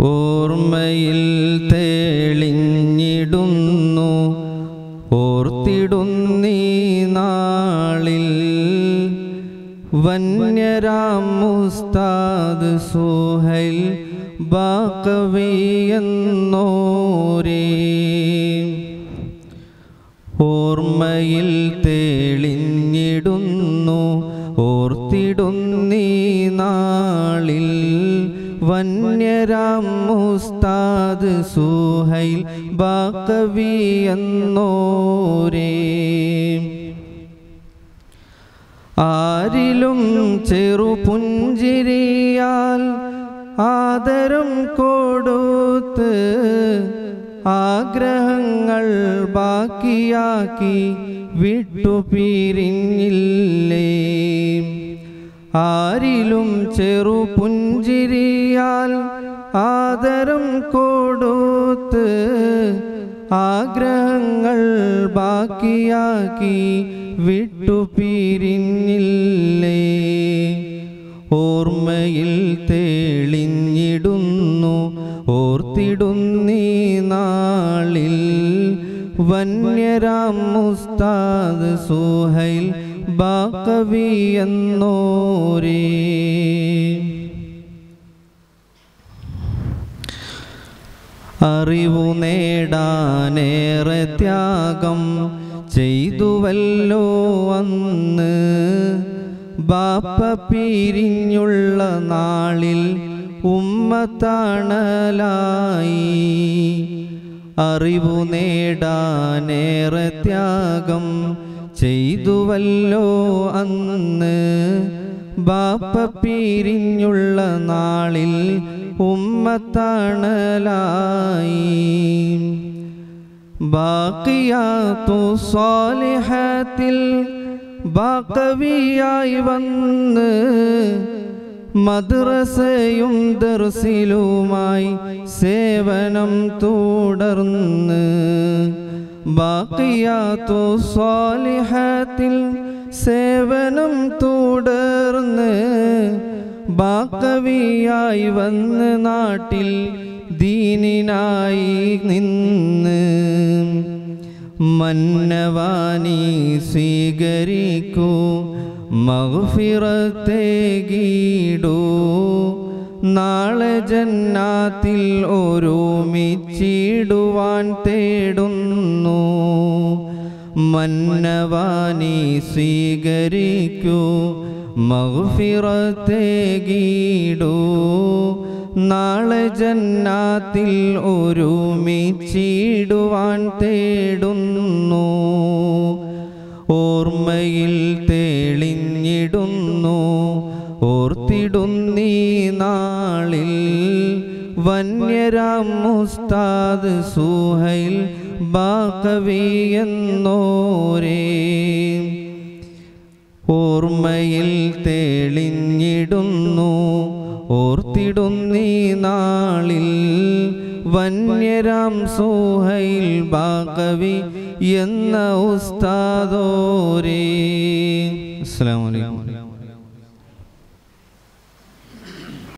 ഓർമ്മയിൽ തെളിഞ്ഞിടുന്നു ഓർത്തിടുന്നീ നാളിൽ വന്യരാം മുസ്താദ് സുഹൈൽ ബാക്കവി എന്നോരേ ഓർമ്മയിൽ തെളിഞ്ഞിടുന്നു ഓർത്തിടുന്നീ നാളിൽ വന്യരാം മുസ്താദ് സുഹൈൽ ബാക്കവി എന്നോരേ ആരിലും ചെറുപുഞ്ചിരിയാൽ ആദരം കൊടുത്ത് ആഗ്രഹങ്ങൾ ബാക്കിയാക്കി വിട്ടുപിരിഞ്ഞില്ലേ ആരിലും ചെറുപുഞ്ചിരിയാൽ ആദരം കൊടുത്ത് ആഗ്രഹങ്ങൾ ബാക്കിയാക്കി വിട്ടുപിരിഞ്ഞില്ലേ ഓർമ്മയിൽ തെളിഞ്ഞിടുന്നു ഓർത്തിടുന്നീ നാളിൽ വന്യരാം മുസ്താദ് സുഹൈൽ ബാക്കവി എന്നോരേ അറിവു നേടാനേറെ ത്യാഗം ചെയ്തുവല്ലോ അന്ന് ബാപ്പ പിരിഞ്ഞുള്ള നാളിൽ ഉമ്മത്താണലായി അറിവു നേടാനേറെ ത്യാഗം ചെയ്തുവല്ലോ അന്ന് ബാപ്പ പിരിഞ്ഞുള്ള നാളിൽ ഉമ്മത്താണലായി ബാക്കിയാത്തു സ്വാലിഹത്തിൽ ബാക്കവിയായി വന്ന് മദ്രസയും ദർസിലുമായി സേവനം തുടർന്ന് ബാക്കിയാത്തു സ്വാലിഹത്തിൽ സേവനം തുടർന്ന് ബാക്കവിയായി വന്ന് നാട്ടിൽ ദീനിനായി നിന്ന് മന്നവാനി സ്വീകരിക്കൂ മഗ്ഫിറത്തേകീടൂ നാളെ ജന്നാത്തിൽ ഒരുമിച്ചിടുവാൻ തേടുന്നു മന്നവാനി സ്വീകരിക്കൂ മഗ്ഫിറത്തേകീടൂ നാളെ ജന്നാത്തിൽ ഒരുമിച്ചിടുവാൻ തേടുന്നു ഓർമ്മയിൽ തെളിഞ്ഞിടുന്നു ഓർത്തിടുന്നീ നാളിൽ വന്യരാം മുസ്താദ് സുഹൈൽ ബാക്കവി എന്നോരേ ഓർമ്മയിൽ തെളിഞ്ഞിടുന്നു ഓർത്തിടുന്നീ നാളിൽ വന്യരാം സുഹൈൽ ബാക്കവി എന്ന ഉസ്താദോരേ അസ്സലാമു അലൈക്കും